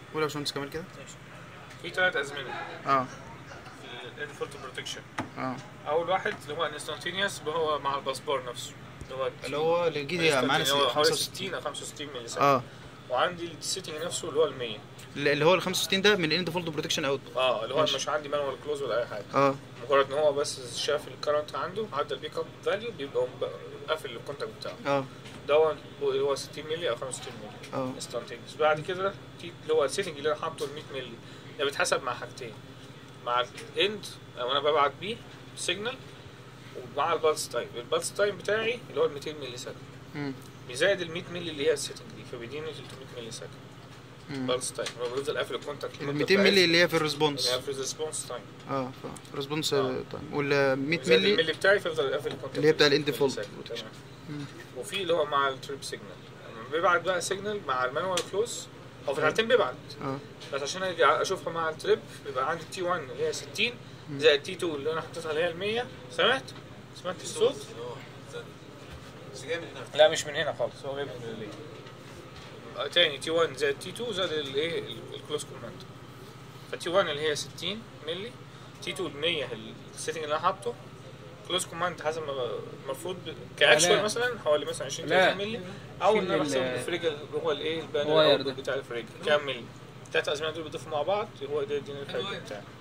قول يا باشمهندس كمال كده في ثلاث ازمنه اه في الفولت بروتكشن اه اول واحد اللي هو الانستانتينيوس اللي هو مع الباسبور نفسه اللي هو اللي هو اللي جه معانا اللي هو حوالي 65 60 او 65 ملي سكند اه وعندي السيتنج نفسه اللي هو ال 100 اللي هو ال 65 ده من اند فولت بروتكشن اوت اه اللي هو ماشي. مش عندي مانوال كلوز ولا اي حاجه اه مجرد ان هو بس شاف الكرنت عنده عدى البيك اب فاليو بيبقى هو قافل الكونتاكت بتاعه اه ده هو اللي هو 60 مللي او 65 مللي اه انستانتينيوس بعد كده في اللي هو السيتنج اللي انا حاطه ال 100 مللي ده بيتحسب مع حاجتين مع الاند او انا ببعت بيه سيجنال ومع البلس تايم البلس تايم بتاعي اللي هو ال 200 مللي سكند مم. بيزود ال 100 مللي اللي هي السيتنج دي فبيديني 300 مللي سكند مم. بلس تايم هو بيفضل قافل الكونتاكت ال 200 مللي اللي هي في الريسبونس يعني في ريسبونس تايم اه ريسبونس آه. تايم وال 100 زائد مللي الملي بتاعي فيفضل قافل الكونتاكت اللي هي بتاع 300 الاند مللي فولت سكند. بروتكشن. تمام. مم. وفي اللي هو مع التريب سيجنال لما بيبعت بقى سيجنال مع المانوال كلوز هو في الحالتين بيبعت اه بس عشان اجي اشوفها مع التريب بيبقى عندي تي 1 اللي هي 60 زائد تي 2 اللي انا حطيتها اللي هي ال 100 سمعت؟ سمعت الصوت؟ بس جاي من هنا لا مش من هنا خالص هو جاي من الريلي آه، تاني تي 1 زائد تي 2 زائد الايه الكلوز كوماند فتي 1 اللي هي 60 مللي تي 2 ال 100 السيتنج اللي انا حاطه كلوز كوماند حسب ما المفروض كاكشوال لا. مثلا حوالي مثلا 20 لا. 30 مللي او ان شيل انا ال- بحسب الفريج اللي هو الايه البانر الواير أو ده. بتاع الفريج كام مللي التلات ازمنه دول بيضيفوا مع بعض هو ده يديني الفريج بتاعي